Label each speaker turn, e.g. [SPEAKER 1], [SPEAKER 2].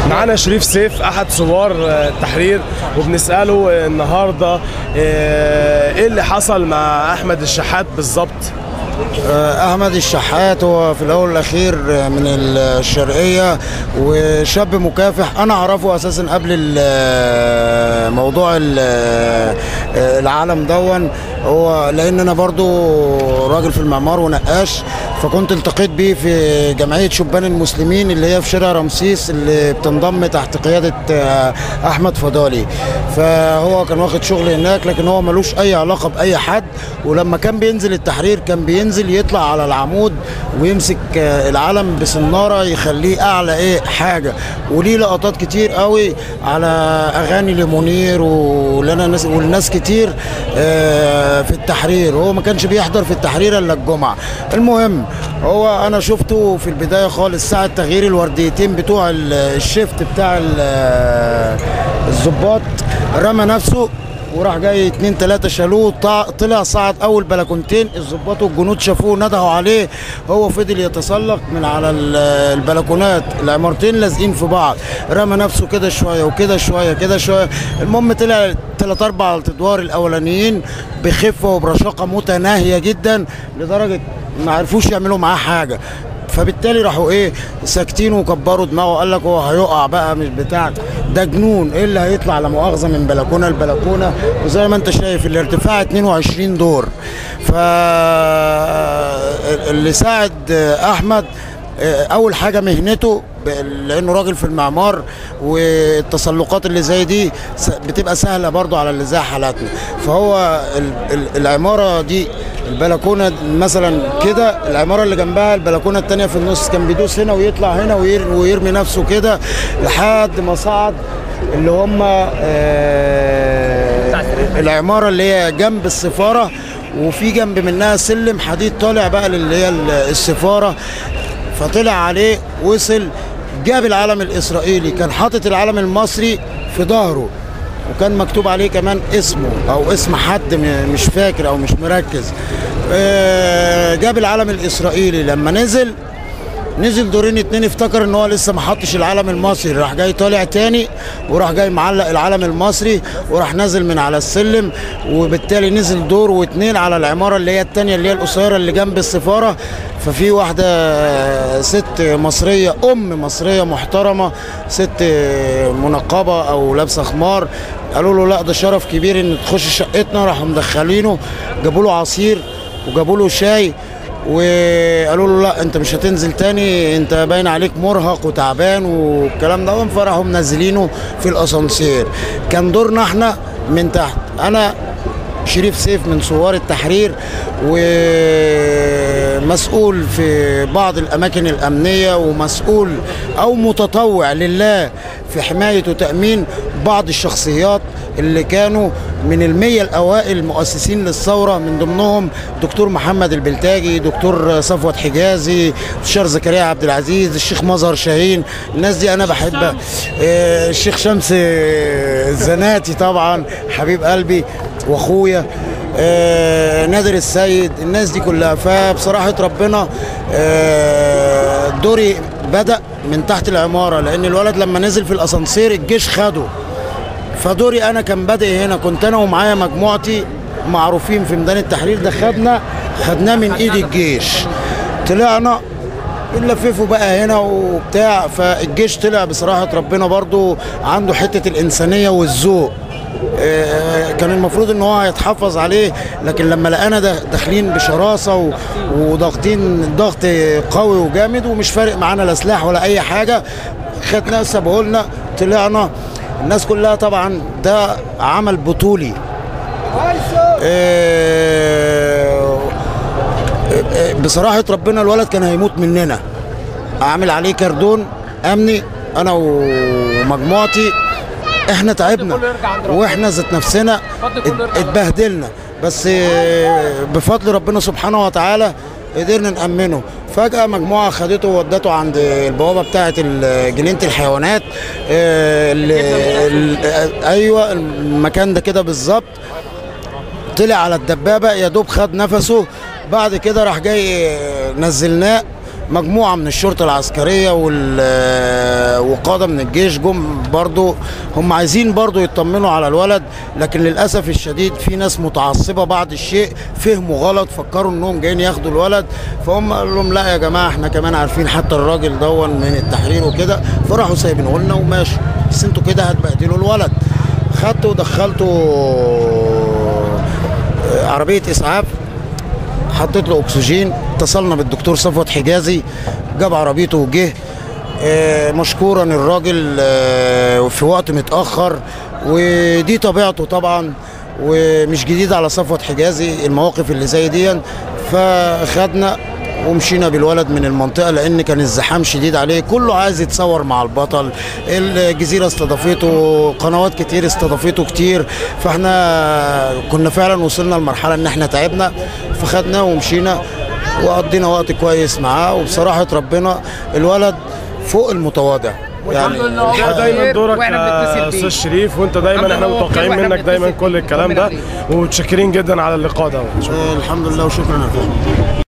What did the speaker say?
[SPEAKER 1] معانا شريف سيف احد ثوار التحرير وبنساله النهارده ايه اللي حصل مع احمد الشحات بالظبط
[SPEAKER 2] احمد الشحات هو في الاول والاخير من الشرقيه وشاب مكافح انا اعرفه اساسا قبل ال- موضوع ال- العالم دون هو لان انا برضو راجل في المعمار ونقاش فكنت التقيت بيه في جمعيه شبان المسلمين اللي هي في شارع رمسيس اللي بتنضم تحت قياده احمد فضالي فهو كان واخد شغل هناك لكن هو ملوش اي علاقه باي حد ولما كان بينزل التحرير كان بينزل يطلع على العمود ويمسك العلم بسناره يخليه اعلى ايه حاجه وليه لقطات كتير قوي على اغاني لمنير ولنا ناس والناس كتير آه، في التحرير هو ما كانش بيحضر في التحرير الا الجمعه المهم هو انا شفته في البدايه خالص ساعه تغيير الورديتين بتوع ال- الشيفت بتاع ال- الظباط رمى نفسه وراح جاي اتنين تلاتة شالوه طا- طلع صعد اول بلكونتين الظباط والجنود شافوه ندهوا عليه هو فضل يتسلق من على ال- البلكونات العمارتين لازقين في بعض رمى نفسه كده شويه وكده شويه كده شويه المهم طلع تلات اربع ادوار الاولانيين بخفه وبرشاقه متناهيه جدا لدرجه ما عرفوش يعملوا معاه حاجه فبالتالي راحوا ايه ساكتين وكبروا دماغه قال لك هو هيقع بقى مش بتاع ده جنون ايه اللي هيطلع لا مؤاخذه من بلكونه لبلكونه وزي ما انت شايف الارتفاع 22 دور ف اللي ساعد احمد اول حاجه مهنته ب- لانه راجل في المعمار والتسلقات اللي زي دي س- بتبقى سهله برضو على اللي زي حالاتنا فهو ال- ال- العماره دي البلكونه مثلا كده العماره اللي جنبها البلكونه التانية في النص كان بيدوس هنا ويطلع هنا وير- ويرمي نفسه كده لحد ما صعد اللي هم آه، العماره اللي هي جنب السفاره وفي جنب منها سلم حديد طالع بقى اللي هي ال- السفاره فطلع عليه وصل جاب العلم الاسرائيلي كان حاطط العلم المصري في ظهره وكان مكتوب عليه كمان اسمه او اسم حد م- مش فاكر او مش مركز آه، جاب العلم الاسرائيلي لما نزل نزل دورين اتنين افتكر ان هو لسه ما حطش العلم المصري راح جاي طالع تاني وراح جاي معلق العلم المصري وراح نازل من على السلم وبالتالي نزل دور واتنين على العماره اللي هي التانيه اللي هي القصيره اللي جنب السفاره ففي واحده ست مصريه ام مصريه محترمه ست منقبه او لابسه خمار قالوا له لا ده شرف كبير ان تخش شقتنا راحوا مدخلينه جابوا له عصير وجابوا له شاي وقالوا له لا انت مش هتنزل تاني انت باين عليك مرهق وتعبان والكلام ده فراحوا منزلينه في الاسانسير كان دورنا احنا من تحت انا شريف سيف من ثوار التحرير ومسؤول في بعض الاماكن الامنيه ومسؤول او متطوع لله في حمايه وتامين بعض الشخصيات اللي كانوا من المية الأوائل المؤسسين للثورة من ضمنهم دكتور محمد البلتاجي دكتور صفوت حجازي الشيخ زكريا عبد العزيز الشيخ مظهر شاهين الناس دي أنا بحبها آه، الشيخ شمس الزناتي طبعا حبيب قلبي وأخويا آه، نادر السيد الناس دي كلها فبصراحة ربنا آه، دوري بدأ من تحت العمارة لأن الولد لما نزل في الأسانسير الجيش خده فدوري انا كان بادئ هنا كنت انا ومعايا مجموعتي معروفين في ميدان التحرير ده خدنا خدناه من ايد الجيش طلعنا بنلففه بقى هنا وبتاع فالجيش طلع بصراحة ربنا برضو عنده حتة الإنسانية والذوق آه، كان المفروض ان هو هيتحفظ عليه لكن لما لقانا دا- داخلين بشراسه و- وضاغطين ضغط قوي وجامد ومش فارق معانا لا سلاح ولا اي حاجه خدناه سابوه لنا طلعنا الناس كلها طبعا ده عمل بطولي آه، آه، بصراحه ربنا الولد كان هيموت مننا عامل عليه كردون امني انا ومجموعتي احنا تعبنا واحنا ذات نفسنا ات- اتبهدلنا بس آه، بفضل ربنا سبحانه وتعالى قدرنا نأمنه فجأة مجموعة خدته وودته عند البوابة بتاعة ال- جنينة الحيوانات آه، ال- ال- آه، أيوة المكان ده كده بالظبط طلع على الدبابة يا دوب خد نفسه بعد كده راح جاي آه، نزلناه مجموعه من الشرطه العسكريه وال- وقاده من الجيش جم برضو هم عايزين برضو يطمنوا على الولد لكن للاسف الشديد في ناس متعصبه بعض الشيء فهموا غلط فكروا انهم جايين ياخدوا الولد فهم قالوا لهم لا يا جماعه احنا كمان عارفين حتى الراجل دون من التحرير وكده فراحوا سايبينه لنا وماشي بس انتوا كده هتبهدلوا الولد خدته ودخلته آه، عربيه اسعاف حطيت له اكسجين اتصلنا بالدكتور صفوت حجازي جاب عربيته وجه آه، مشكورا الراجل آه، في وقت متاخر ودي طبيعته طبعا ومش جديد على صفوت حجازي المواقف اللي زي دي فخدنا ومشينا بالولد من المنطقة لأن كان الزحام شديد عليه كله عايز يتصور مع البطل الجزيرة استضافته قنوات كتير استضافته كتير فاحنا كنا فعلا وصلنا لمرحلة ان احنا تعبنا فخدناه ومشينا وقضينا وقت كويس معاه وبصراحة ربنا الولد فوق المتواضع
[SPEAKER 3] والحمد لله هو
[SPEAKER 1] ده دايما
[SPEAKER 3] خير
[SPEAKER 1] دورك
[SPEAKER 3] وإحنا
[SPEAKER 1] يا
[SPEAKER 3] بنتصل
[SPEAKER 1] استاذ
[SPEAKER 3] بيه.
[SPEAKER 1] شريف وانت دايما
[SPEAKER 3] الحمد
[SPEAKER 1] احنا
[SPEAKER 3] لله هو خير
[SPEAKER 1] متوقعين
[SPEAKER 3] وإحنا
[SPEAKER 1] منك دايما
[SPEAKER 3] بنتصل
[SPEAKER 1] كل الكلام ده
[SPEAKER 3] بيه.
[SPEAKER 1] ومتشكرين جدا على اللقاء ده
[SPEAKER 2] آه، الحمد لله وشكرا يا فندم